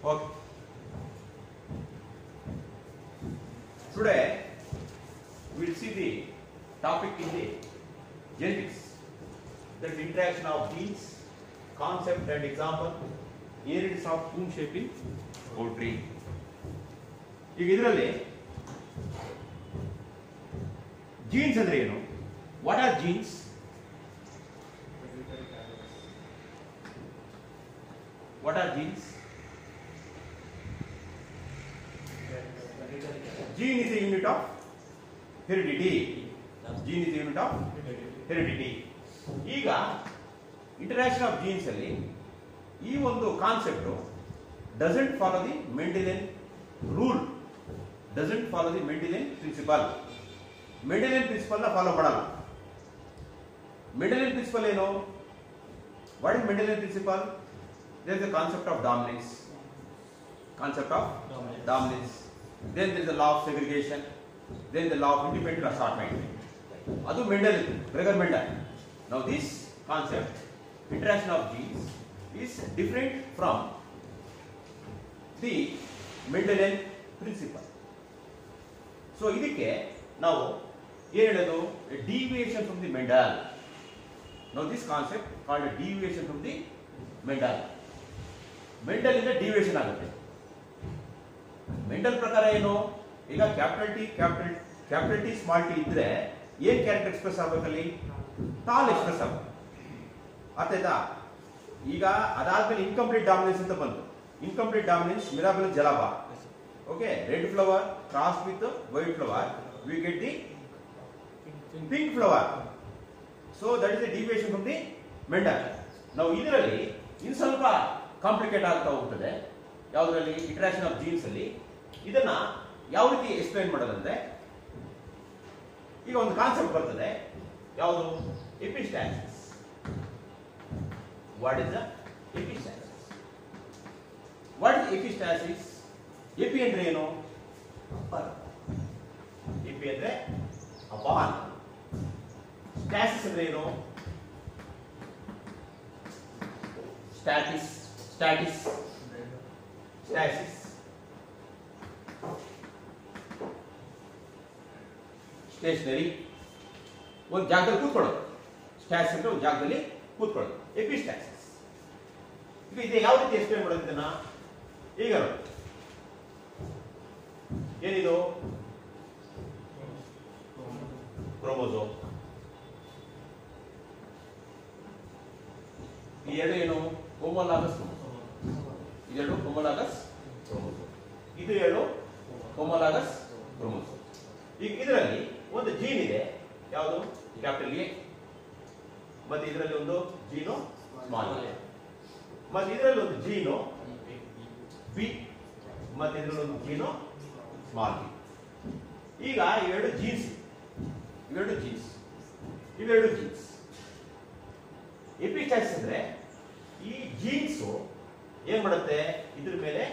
Okay. Today we'll see the topic in the genetics. That interaction of genes, concept and example, areas of womb shaping poultry. ಈಗ ಇದರಲ್ಲಿ genes ಅಂದ್ರೆ ಏನು what are genes what are genes gene is a unit of heredity gene is a unit of heredity ಈಗ interaction of genes ಅಲ್ಲಿ ಈ ಒಂದು concept doesn't follow the Mendelian rule doesn't follow the Mendelian principle Mendelian principle ನ follow ಮಾಡಲ್ಲ Mendelian principle ಏನು what is Mendelian principle there is the concept of dominance concept of dominance. Then there is the law of segregation. Then the law of independent assortment. ಅದು Mendel Gregor Mendel now this concept interaction of genes is different from the Mendelian principle so ಇದಕ್ಕೆ ನಾವು ಏನು ಹೇಳೋದು deviation from the Mendel now this concept called deviation from the Mendel Mendel ಇಂದ deviation ಆಗುತ್ತೆ Mendel ಪ್ರಕಾರ ಏನು ಈಗ capital T capital capital T small T ಇದ್ರೆ ಏನ್ ಕ್ಯಾರೆಕ್ಟರ್ ಎಕ್ಸ್ಪ್ರೆಸ್ ಆಗ್ಬೇಕಲ್ಲಿ ಟಾಲ್ ಎಕ್ಸ್ಪ್ರೆಸ್ ಆಗ್ಬೇಕು ಅರ್ಥ ಆಯ್ತಾ ಈಗ ಅದಾದ್ಮೇಲೆ ಇನ್ಕಂಪ್ಲೀಟ್ ಡಾಮಿನೆನ್ಸ್ ಅಂತ ಬಂತು incomplete dominance Mirabel ಜಲಾಬಾ okay red flower cross with white flower we get the pink flower so that is the deviation from the Mendel ನಾವು ಇದರಲ್ಲಿ ಇನ್ನು ಸ್ವಲ್ಪ ಕಾಂಪ್ಲಿಕೇಟ್ ಆಗ್ತಾ ಹೋಗ್ತದೆ ಯಾವುದರಲ್ಲಿ ಇಂಟ್ರಾಕ್ಷನ್ ಆಫ್ ಜೀನ್ಸ್ ಅಲ್ಲಿ ಇದನ್ನ ಯಾವ ರೀತಿ ಎಕ್ಸ್ಪ್ಲೈನ್ ಮಾಡೋದಂದ್ರೆ ಈಗ ಒಂದು ಕಾನ್ಸೆಪ್ಟ್ ಬರ್ತದೆ ಯಾವುದು epistasis what is the epistasis what is epistasis epi ಅಂದ್ರೆ ಏನು ಅಪ್ಪರ್ ಎಪಿ ಅಂದ್ರೆ ಅಪಾನ್ ಸ್ಟ್ಯಾಸಿಸ್ ಅಂದ್ರೆ ಏನು ಸ್ಟ್ಯಾಟಿಸ್ ಸ್ಟ್ಯಾಟಿಸ್ ಸ್ಟ್ಯಾಸಿಸ್ ಸ್ಟೇಷನರಿ ಒಂದು ಜಾಗದಲ್ಲಿ ಕೂತ್ಕೊಳ್ಳೋದು ಸ್ಟ್ಯಾಸ್ ಅಂದ್ರೆ ಒಂದು ಜಾಗದಲ್ಲಿ ಕೂತ್ಕೊಳ್ಳೋದು ಎಪಿಸ್ಟ್ಯಾಸಿಸ್ ಈಗ ಇದೆ ಯಾವ ರೀತಿ ಎಕ್ಸ್ಪ್ಲೇನ್ ಮಾಡೋದು ಇದನ್ನ ಈಗ ನೋಡಿ ಏನಿದು ಕ್ರೋಮೋಸೋಮ್ ಈ ಎರಡು ಏನು ಹೋಮೋಲಾಗಸ್ ಕ್ರೋಮೋಸೋಮ್ ಇದೆರಡು ಹೋಮೋಲಾಗಸ್ ಕ್ರೋಮೋಸೋಮ್ ಇದು ಎರಡು ಹೋಮೋಲಾಗಸ್ ಕ್ರೋಮೋಸೋಮ್ ಈಗ ಇದರಲ್ಲಿ ಒಂದು ಜೀನ್ ಇದೆ ಯಾವುದು ಕ್ಯಾಪಿಟಲ್ ಎ ಮತ್ತೆ ಇದರಲ್ಲಿ ಒಂದು ಜೀನು ಸ್ಮಾಲ್ ಎ ಮತ್ತೆ ಇದರಲ್ಲಿ ಒಂದು ಜೀನು ಬಿ ಮತ್ತೆ ಇದರಲ್ಲಿ ಒಂದು ಜೀನು ಸ್ಮಾಲ್ ಬಿ ಈಗ ಇವೆರಡು ಜೀನ್ಸ್ ಇವೆರಡು ಜೀನ್ಸ್ ಇವೆರಡು ಜೀನ್ಸ್ ಎಪಿಸ್ಟಾಕ್ಸ್ ಅಂದ್ರೆ ಈ ಜೀನ್ಸ್ ಏನ್ ಮಾಡುತ್ತೆ ಇದ್ರ ಮೇಲೆ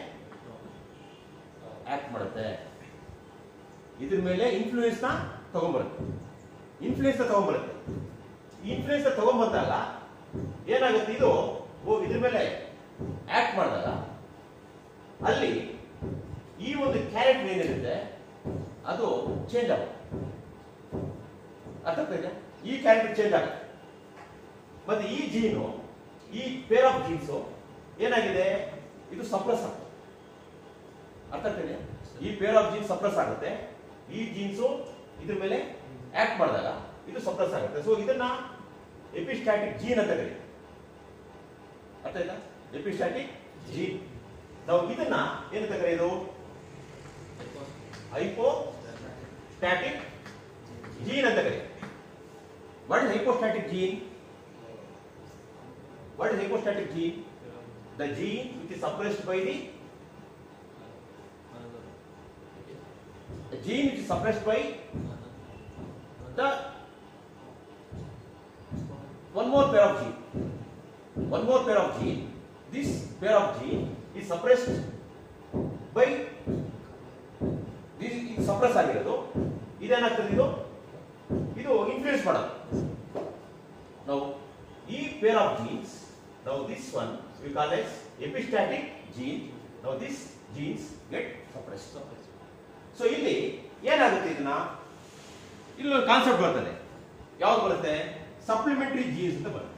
ಆಕ್ಟ್ ಮಾಡುತ್ತೆ ಇದ್ರ ಮೇಲೆ ಇನ್ಫ್ಲೂಯೆನ್ಸ್ ನ ತಗೊಂಡ್ಬರುತ್ತೆ ಇನ್ಫ್ಲೂಯೆನ್ಸ್ ನ ತಗೊಂಡ್ಬರುತ್ತೆ ಇನ್ಫ್ಲೂಯೆನ್ಸ್ ನ ತಗೊಂಡ್ಬಂದಾಗ ಏನಾಗುತ್ತೆ ಇದು ಹೋಗಿ ಇದ್ರ ಮೇಲೆ ಆಕ್ಟ್ ಮಾಡಿದಾಗ ಅಲ್ಲಿ ಈ ಒಂದು ಕ್ಯಾರೆಕ್ಟರ್ ಏನಿರುತ್ತೆ ಅದು ಚೇಂಜ್ ಆಗುತ್ತೆ ಅರ್ಥ ಆಗ್ತಾ ಇದೆಯಾ? ಈ ಕ್ಯಾರೆಕ್ಟರ್ ಚೇಂಜ್ ಆಗುತ್ತೆ ಮತ್ತೆ ಈ ಜೀನು ಈ ಪೇರ್ ಆಫ್ ಜೀನ್ಸ್ ಏನಾಗಿದೆ ಇದು ಸಪ್ರೆಸ್ ಆಗುತ್ತೆ ಅರ್ಥ ಆಗ್ತಿದೆ ಈ ಪೇರ್ ಆಫ್ ಜೀನ್ಸ್ ಸಪ್ರೆಸ್ ಆಗುತ್ತೆ ಈ ಜೀನ್ಸು ಇದ್ರ ಮೇಲೆ ಆಕ್ಟ್ ಮಾಡಿದಾಗ ಇದು ಸಪ್ರೆಸ್ ಆಗುತ್ತೆ ಸೊ ಇದನ್ನ ಎಪಿಸ್ಟ್ಯಾಟಿಕ್ ಜೀನ್ ಅಂತ ಕರೀತೀವಿ ಅರ್ಥ ಆಯ್ತಾ ಎಪಿಸ್ಟ್ಯಾಟಿಕ್ ಜೀನ್ ನಾವು ಇದನ್ನ ಏನಂತ ಕರೆಯೋದು ಹೈಪೋಸ್ಟ್ಯಾಟಿಕ್ ಜೀನ್ ಅಂತ ಕರೀತೀವಿ what is hypostatic gene What is hypostatic gene? The gene which is suppressed by the, the gene which is suppressed by the one more pair of gene. One more pair of gene. This pair of gene is suppressed by this ಇದು suppress ಆಗಿರೋದು ಇದೇನಾಗ್ತದೆ ಇದು ಇದು influence ಮಾಡೋದು ನಾವು ಈ pair of genes now this one we call as epistatic gene ನಾವು this genes get suppress so ಇಲ್ಲಿ ಏನಾಗುತ್ತೆ ಇದನ್ನ ಇಲ್ಲೊಂದು ಕಾನ್ಸೆಪ್ಟ್ ಬರ್ತದೆ ಯಾವ್ದು ಬರುತ್ತೆ ಸಪ್ಲಿಮೆಂಟರಿ ಜೀನ್ಸ್ ಅಂತ ಬರುತ್ತೆ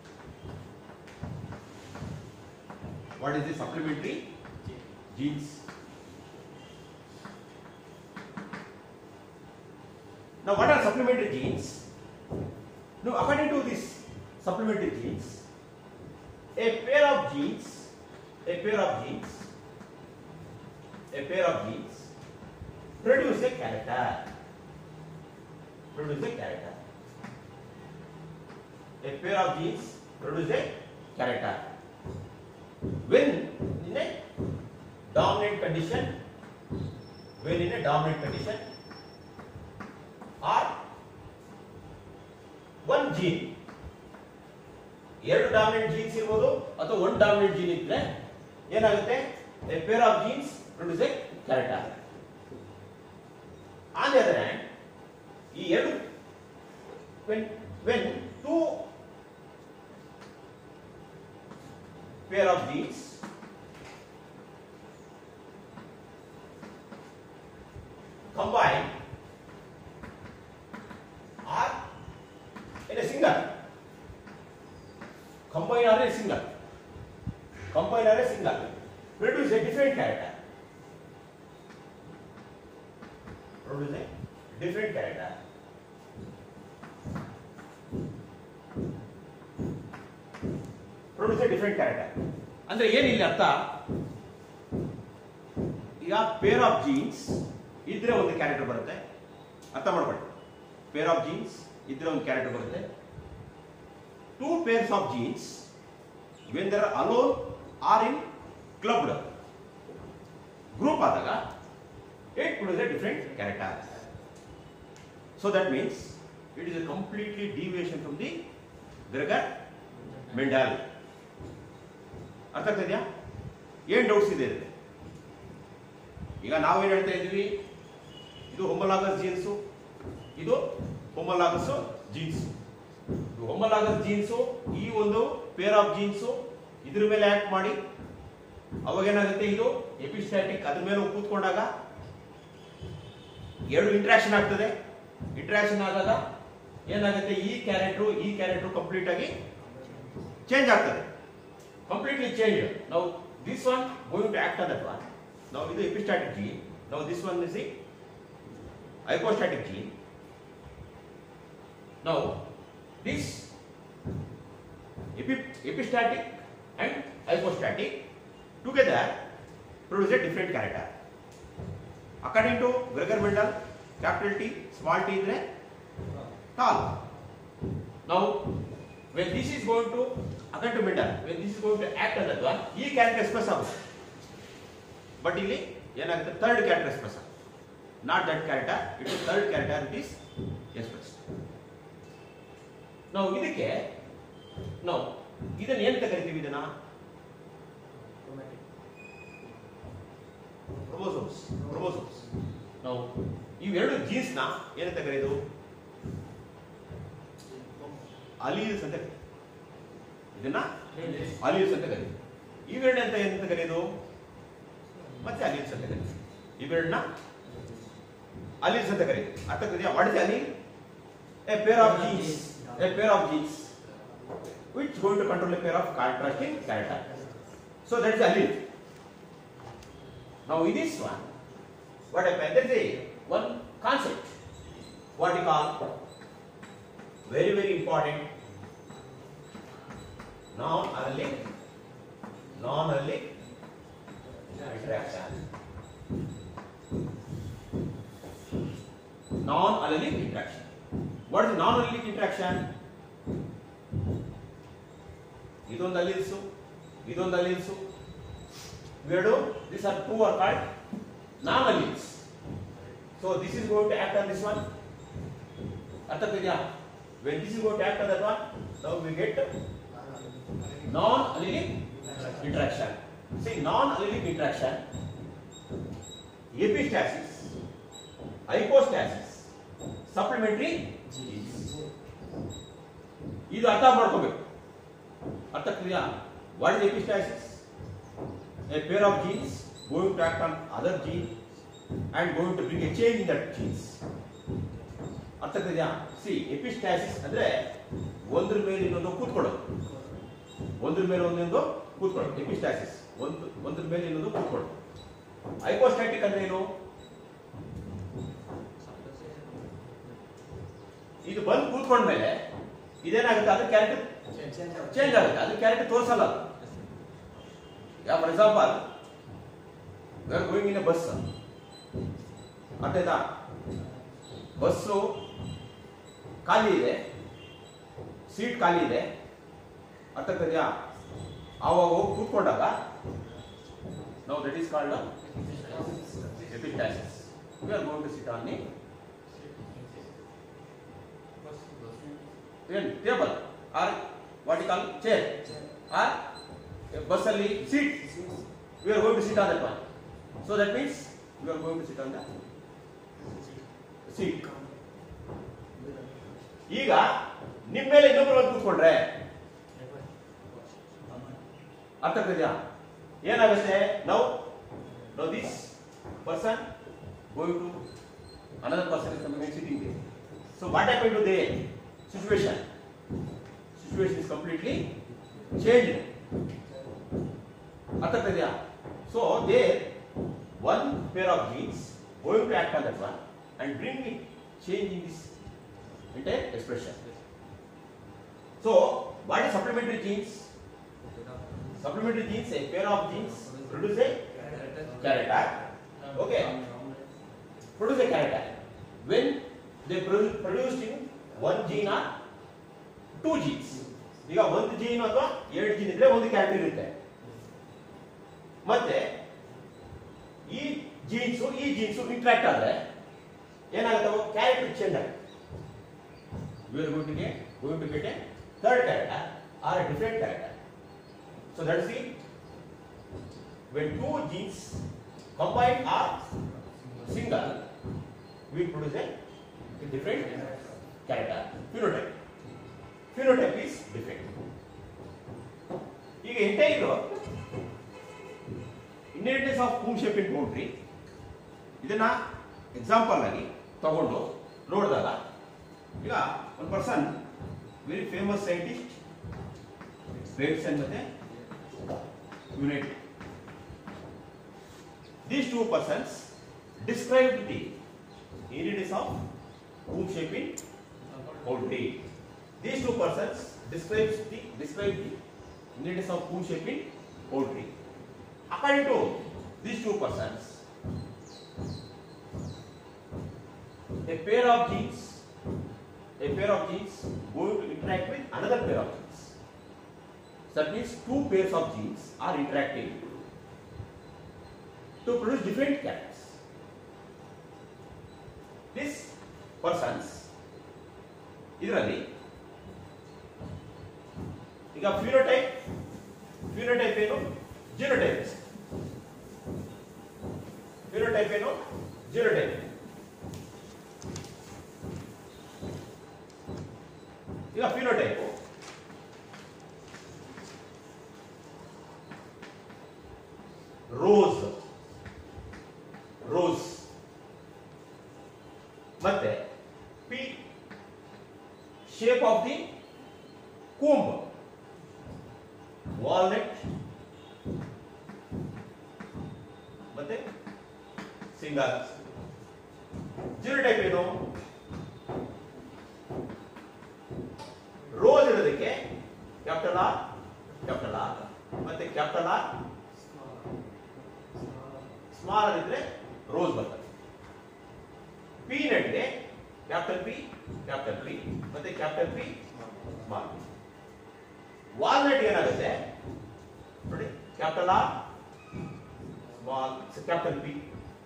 what is the supplementary genes Now, what are supplementary genes? Now, according to this supplementary genes, a pair of genes, a pair of genes, a pair of genes produce a character. Produce a character. A pair of genes produce a character. When in a dominant condition, when in a dominant condition, or one gene ಎರಡು dominant genes ಇರ್ಬೋದು ಅಥವಾ one dominant gene ಇದ್ರೆ ಏನಾಗುತ್ತೆ a pair of genes produce a character on the other hand ಈ ಎರಡು when when two pair of genes combine are in a single. Combine are a single. Combine are a single. Produce a different character. Produce a different character. Produce a different character. ಅಂದ್ರೆ ಏನಿಲ್ಲ ಅರ್ಥ ಈಗ peer of jeans ಇದ್ರೆ ಒಂದು character ಬರುತ್ತೆ ಅರ್ಥ ಮಾಡ್ಕೊಳ್ಳಿ peer of jeans ಇದ್ರೆ ಒಂದು ಕ್ಯಾರೆಕ್ಟರ್ ಬರುತ್ತೆ two pairs of genes when they're alone or in clubbed group ಆದಾಗ it produce a different character so that means it is a completely deviation from the Gregor Mendel ಅರ್ಥ ಆಗ್ತಾ ಇದೆಯಾ ಏನ್ doubts ಇದೆ ಇದರಲ್ಲಿ? ಈಗ ನಾವೇನ್ ಹೇಳ್ತಾ ಇದ್ದೀವಿ ಇದು ಹೊಮಲಾಗಸ್ ಜೀನ್ಸು ಇದು ಹೊಮಲಾಗಸ್ ಜೀನ್ಸ್ ಹೊಮಲಾಗಸ್ ಜೀನ್ಸು ಈ ಒಂದು ಪೇರ್ ಆಫ್ ಜೀನ್ಸು ಇದ್ರ ಮೇಲೆ ಆಕ್ಟ್ ಮಾಡಿ ಅವಾಗ ಏನಾಗುತ್ತೆ ಇದು ಎಪಿಸ್ಟ್ಯಾಟಿಕ್ ಅದ್ರ ಮೇಲೆ ಕೂತ್ಕೊಂಡಾಗ ಎರಡು ಇಂಟ್ರಾಕ್ಷನ್ ಆಗ್ತದೆ ಇಂಟ್ರಾಕ್ಷನ್ ಆದಾಗ ಏನಾಗುತ್ತೆ ಈ ಕ್ಯಾರೆಕ್ಟ್ರು ಈ ಕ್ಯಾರೆಕ್ಟ್ರು ಕಂಪ್ಲೀಟ್ ಆಗಿ ಚೇಂಜ್ ಆಗ್ತದೆ ಕಂಪ್ಲೀಟ್ಲಿ ಚೇಂಜ್ ನಾವು this one going to act on that one ನಾವು ಇದು ಎಪಿಸ್ಟಾಟಿಕ್ ಜೀನ್ ನಾವು this one is hypostatic gene. Now, this epi- epistatic and hypostatic together produce a different character. According to Gregor Mendel, capital T, small t is tall. Now, when this is going to, according to Mendel, when this is going to act on that one, ಈ character express ಆಗುತ್ತೆ but ಇಲ್ಲಿ ಏನಾಗುತ್ತೆ third character express ಆಗುತ್ತೆ not that character it is third character it is expressed ನಾವು ಇದಕ್ಕೆ ನಾವು ಇದನ್ನ ಏನಂತ ಕರಿತೀವಿ ಇದನ್ನ ಕ್ರೋಮೋಸೋಮ್ಸ್ ಕ್ರೋಮೋಸೋಮ್ಸ್ ನಾವು ಇವೆರಡು ಜೀನ್ಸ್ ನ ಏನಂತ ಕರೆಯೋದು ಅಲೀಲ್ಸ್ ಅಂತ ಕರೀತೀವಿ. ಇದನ್ನ ಅಲೀಲ್ಸ್ ಅಂತ ಕರೀತೀವಿ ಇವೆರಡು ಅಂತ ಏನಂತ ಕರೆಯೋದು ಮತ್ತೆ ಅಲೀಲ್ಸ್ ಅಂತ ಕರೀತೀವಿ ಇವೆರಡನ್ನ ಅಲೀಲ್ಸ್ ಅಂತ ಕರೀತೀವಿ ಅರ್ಥ ಆಗ್ತಿದೆಯಾ what is allele a pair of genes a pair of genes which going to control a pair of contrasting character. So that is allele. Now in this one, what happens? There is a one concept. What we call very very important non-allelic non-allelic interaction. Non-allelic interaction. What is non-allelic interaction? ಇದೊಂದು ಅಲೀಲ್ಸು ಇದೊಂದು alleles ಇವೆರಡು this are two are called non alleles so this is going to act on this one ಅರ್ಥ ಆಗ್ತಿದ್ಯಾ when this is going to act on that one now we get non allelic interaction see non allelic interaction epistasis hypostasis supplementary ಇದು ಅರ್ಥ ಮಾಡ್ಕೋಬೇಕು ಅರ್ಥ ಆಗ್ತಿದೆಯಾ what is epistasis a pair of genes going to act on other gene and going to bring a change in that genes. ಅರ್ಥ ಆಗ್ತಿದ್ಯಾ C epistasis ಅಂದ್ರೆ ಒಂದ್ರ ಮೇಲೆ ಇನ್ನೊಂದು ಕೂತ್ಕೊಳ್ಳೋದು ಒಂದ್ರ ಮೇಲೆ ಒಂದೊಂದು ಕೂತ್ಕೊಳ್ಳೋದು ಎಪಿಸ್ಟಾಸಿಸ್ ಒಂದು ಒಂದ್ರ ಮೇಲೆ ಇನ್ನೊಂದು ಕೂತ್ಕೊಳ್ಳೋದು ಹೈಪೋಸ್ಟಾಟಿಕ್ ಅಂದ್ರೆ ಏನು ಇದು ಬಂದು ಕೂತ್ಕೊಂಡ್ಮೇಲೆ ಇದೇನಾಗುತ್ತೆ ಅದ್ರ ಕ್ಯಾರೆಕ್ಟರ್ ಚೇಂಜ್ ಆಗುತ್ತೆ ಅದು ಕ್ಯಾರೆಕ್ಟರ್ ತೋರಿಸಲ್ಲ ಅದು yeah for example we are going in a bus ಅರ್ಥ ಆಯ್ತಾ ಬಸ್ಸು ಖಾಲಿ ಇದೆ ಸೀಟ್ ಖಾಲಿ ಇದೆ ಅರ್ಥ ಆಗ್ತದ್ಯಾ ಆವಾಗ ಹೋಗಿ ಕೂತ್ಕೊಂಡಾಗ ನಾವು that is called epistasis we are going to sit on the ಏನು table or what call chair or ಬಸ್ಸಲ್ಲಿ seat we are going to sit on that one so that means we are going to sit on the seat ಈಗ ನಿಮ್ಮ ಮೇಲೆ ಇನ್ನೊಬ್ರು ಬಂದು ಕೂತ್ಕೊಂಡ್ರೆ ಅರ್ಥ ಆಗ್ತಿದ್ಯಾ ಏನಾಗುತ್ತೆ ನಾವು know this person going to another person is coming sitting there so what happen to the situation situation is completely change ಅರ್ಥ ಆಗ್ತಿದ್ಯಾ so the one pair of genes going to act on that one and bring it change in this entire expression. So, what is supplementary genes? Supplementary genes, a pair of genes produce a character. Okay. Produce a character. When they produce produced in one gene or two genes. ಈಗ ಒಂದು gene ಅಥವಾ ಎರಡು gene ಇದ್ರೆ ಒಂದು character ಇರುತ್ತೆ ಮತ್ತೆ ಈ jeans ಈ ಜೀನ್ಸ್ ಇಂಟ್ರಾಕ್ಟ್ ಆದ್ರೆ ಏನಾಗುತ್ತೆ ಕ್ಯಾರೆಕ್ಟರ್ ಚೇಂಜ್ ಆಗುತ್ತೆ we are going to get going to get a third character or a different character. So that's the when two genes combine are single, we produce a different character phenotype. Phenotype is different. ಈಗ entire inheritance of comb shape in boundary ಇದನ್ನ example ಆಗಿ ತಗೊಂಡು ನೋಡಿದಾಗ ಈಗ ಒಂದು person very famous scientist Bateson ಮತ್ತೆ united these two persons described the ಇನಿಟಿಸ್ of womb shaping poultry. These two persons describes the describe the iниtis of womb shaping poultry. According to these two persons, a pair of genes a pair of genes going to interact with another pair of genes. That means two pairs of genes are interacting to produce different characters. This persons ಇದರಲ್ಲಿ ಈಗ phenotype phenotype ಏನು genotype phenotype ಏನು genotype ಈಗ phenotype rose rose ಮತ್ತೆ pea shape of the comb walnut ಮತ್ತೆ single genotype ಏನು rose ಇರೋದಕ್ಕೆ capital R capital R ಮತ್ತೆ ಕ್ಯಾಪಿಟಲ್ ಆರ್ ಸ್ಮಾಲ್ ಇದ್ರೆ ರೋಸ್ ಬರ್ತದೆ ಪಿ ನಟ್ಗೆ ಕ್ಯಾಪಿಟಲ್ ಪಿ ಕ್ಯಾಪಿಟಲ್ ಪಿ ಮತ್ತೆ capital P small P walnut ಏನಾಗುತ್ತೆ ನೋಡಿ capital R small capital P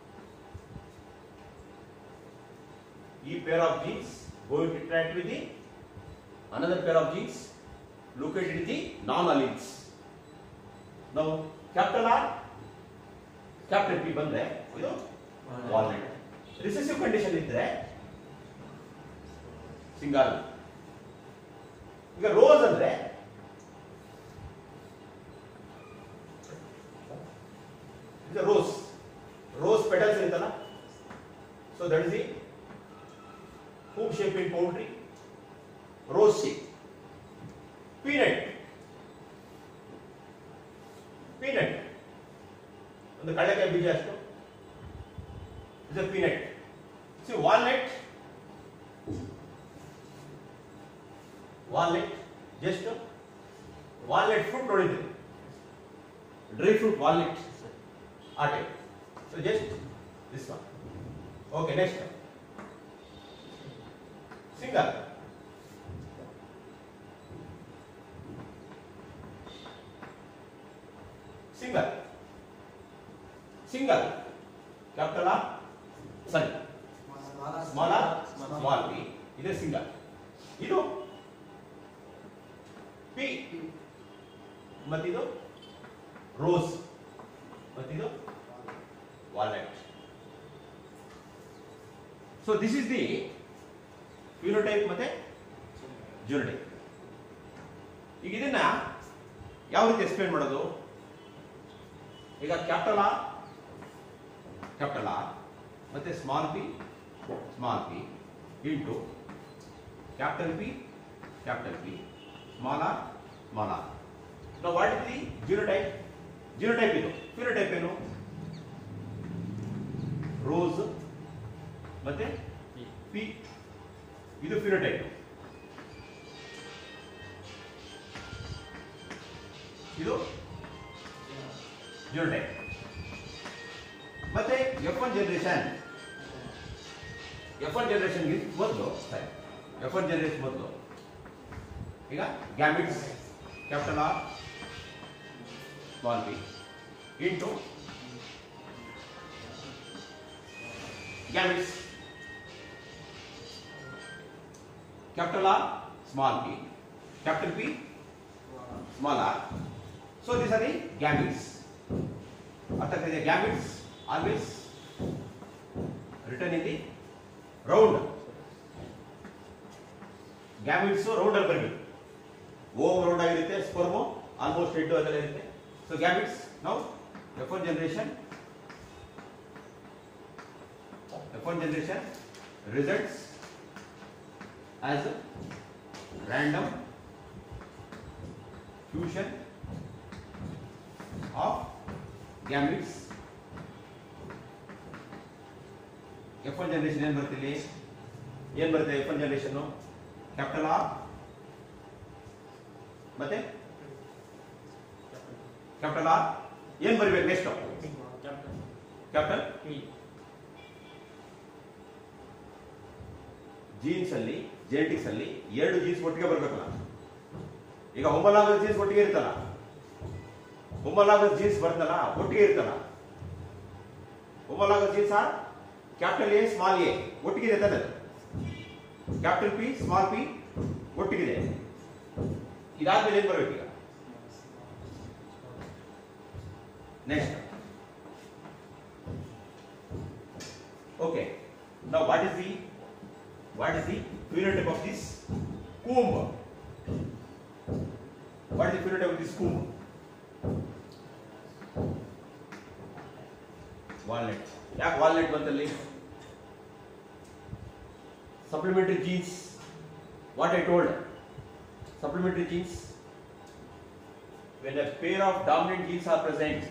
ಈ pair of genes going to interact with the another pair of genes located in the non-alleles. Now, capital R, capital P ಬಂದ್ರೆ ಇದು walnut recessive condition ಇದ್ರೆ single ಈಗ rose ಅಂದ್ರೆ is a rose rose petals ಇರುತ್ತಲ್ಲ so that is the hoop shape in poultry rose shape peanut peanut ಒಂದು ಕಡಲೆಕಾಯಿ ಬೀಜ ಅಷ್ಟು is a peanut see walnut walnut just walnut fruit ನೋಡಿದ್ರಿ dry fruit walnut ಆ type so just this one okay next single single single capital R ಸರಿ small R small P ಇದೆ single ಇದು P ಮತ್ತಿದು ರೋಸ್ ಮತ್ತಿದು walnut so this is the phenotype ಮತ್ತೆ genotype ಈಗ ಇದನ್ನ ಯಾವ ರೀತಿ ಎಕ್ಸ್ಪ್ಲೇನ್ ಮಾಡೋದು ಈಗ ಕ್ಯಾಪಿಟಲ್ ಆರ್ ಕ್ಯಾಪಿಟಲ್ ಆರ್ ಮತ್ತೆ small P small P into capital P capital P small R small R ನಾವು what is the genotype genotype ಇದು ಫಿನೋಟೈಪ್ ಏನು ರೋಸ್ ಮತ್ತೆ ಪಿ ಇದು ಫಿನೋಟೈಪ್ ಇದು ಜಿನೋಟೈಪ್ ಮತ್ತೆ F one generation F one generation ಮೊದಲು F one generation ಮೊದಲು ಈಗ gametes capital R small P into gametes capital R, small p, capital P, small r. So these are the gametes. ಅರ್ಥ ಆಗ್ತಿದೆ gametes always written in the round. gametes round ಅಲ್ಲಿ ಬರಬೇಕು ಓಮ್ round ಆಗಿರುತ್ತೆ sperm almost head ಅದೆಲ್ಲ ಇರುತ್ತೆ so gametes ನಾವು F one generation F one generation results as a random fusion of gametes F one generation ಏನ್ ಬರುತ್ತೆ ಇಲ್ಲಿ ಏನ್ ಬರುತ್ತೆ F one generation capital R ಮತ್ತೆ ಕ್ಯಾಪಿಟಲ್ ಆರ್ ಏನ್ ಬರಿಬೇಕು ನೆಕ್ಸ್ಟ್ ಕ್ಯಾಪಿಟಲ್ ಜೀನ್ಸ್ ಅಲ್ಲಿ ಜೆನೆಟಿಕ್ಸ್ ಅಲ್ಲಿ ಎರಡು ಜೀನ್ಸ್ ಒಟ್ಟಿಗೆ ಬರ್ಬೇಕಲ್ಲ ಈಗ ಹೊಮ್ಮಲಾಗದ ಜೀನ್ಸ್ ಒಟ್ಟಿಗೆ ಇರ್ತಲ್ಲ ಹೊಮ್ಮಲಾಗದ ಜೀನ್ಸ್ ಬರ್ತಲ್ಲ ಒಟ್ಟಿಗೆ ಇರ್ತಲ್ಲ ಹೊಮ್ಮಲಾಗದ genes are capital A small A ಒಟ್ಟಿಗಿದೆ ತಾನೆ ಕ್ಯಾಪಿಟಲ್ ಪಿ ಸ್ಮಾಲ್ ಪಿ ಒಟ್ಟಿಗಿದೆ ಇದಾದ್ಮೇಲೆ ಏನ್ ಬರ್ಬೇಕು ಈಗ ನೆಕ್ಸ್ಟ್ ಓಕೆ ನಾವು what is the what is the phenotype of this comb? What is the phenotype of this comb? Walnut. ಯಾಕೆ ವಾಲ್ನಟ್ ಬಂತಲ್ಲಿ supplementary genes what I told supplementary genes when a pair of dominant genes are present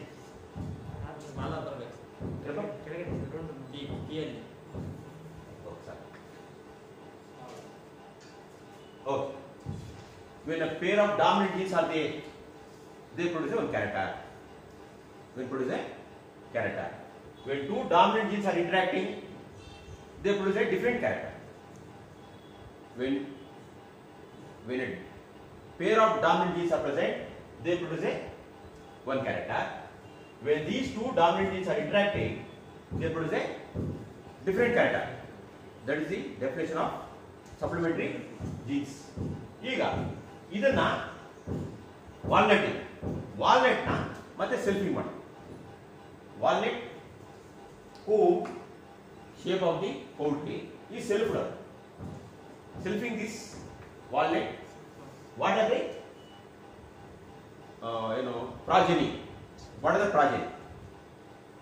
Okay. When a pair of dominant genes are there, they produce one character. When produce a character. When two dominant genes are interacting, they produce a different character. When when a pair of dominant genes are present, they produce a one character. When these two dominant genes are interacting, they produce a different character. That is the definition of supplementary genes ಈಗ ಇದನ್ನ walnut walnut ನ ಮತ್ತೆ selfing ಮಾಡಿ walnut ಹೂ shape of the poultry ಈ self selfing this walnut what are the ಏನು progeny what are the progeny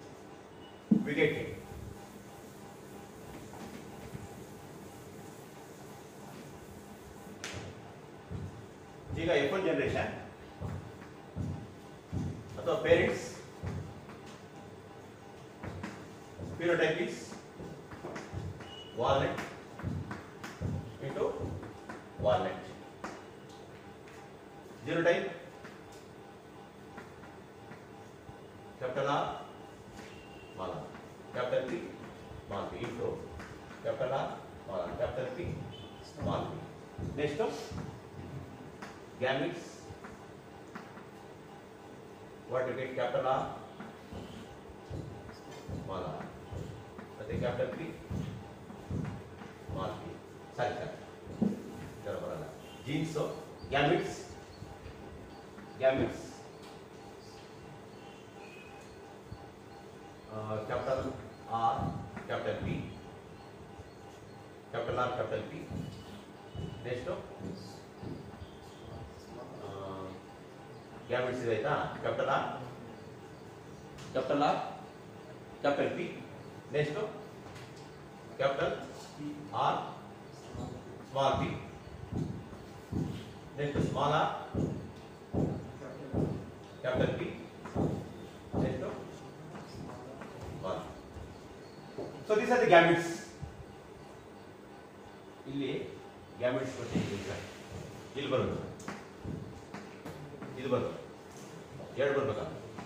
ವಿಕೆಟ್ ಈಗ ಎಫ್ ಒನ್ ಜನರೇಷನ್ ಅಥವಾ parents phenotype is walnut into walnut. Genotype capital R small r, capital P small p into capital R small r, capital P small p. Next up, gametes. What you get capital R small r. ಮತ್ತೆ capital P small P ಸರಿ sir ಇದರ ಬರಲ್ಲ genes gametes gametes capital R capital P capital R capital P next gametes ಇದಾಯ್ತಾ capital R capital R capital P next capital R small P next small R capital P next small so these are the gametes ಇಲ್ಲಿ gametes ಇಲ್ಲಿ ಬರೋದು ಇದು ಬರೋದು ಎರಡು ಬರ್ಬೇಕಾ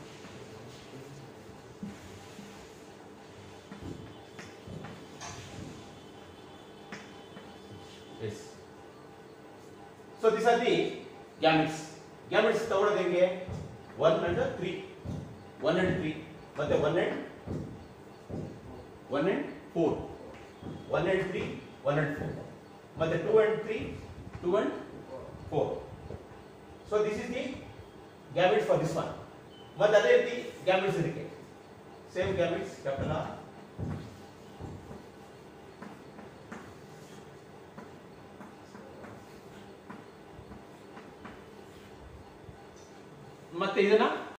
Yes. So these are the gametes. Gametes ತಗೊಳ್ಳೋದು ಹೆಂಗೆ one and three one and three ಮತ್ತೆ one and one and four one and three one and four ಮತ್ತೆ two and three two and four so this is the gametes for this one ಮತ್ತೆ ಅದೇ ರೀತಿ gametes ಇದಕ್ಕೆ same gametes capital R ಮತ್ತೆ ಇದನ್ನ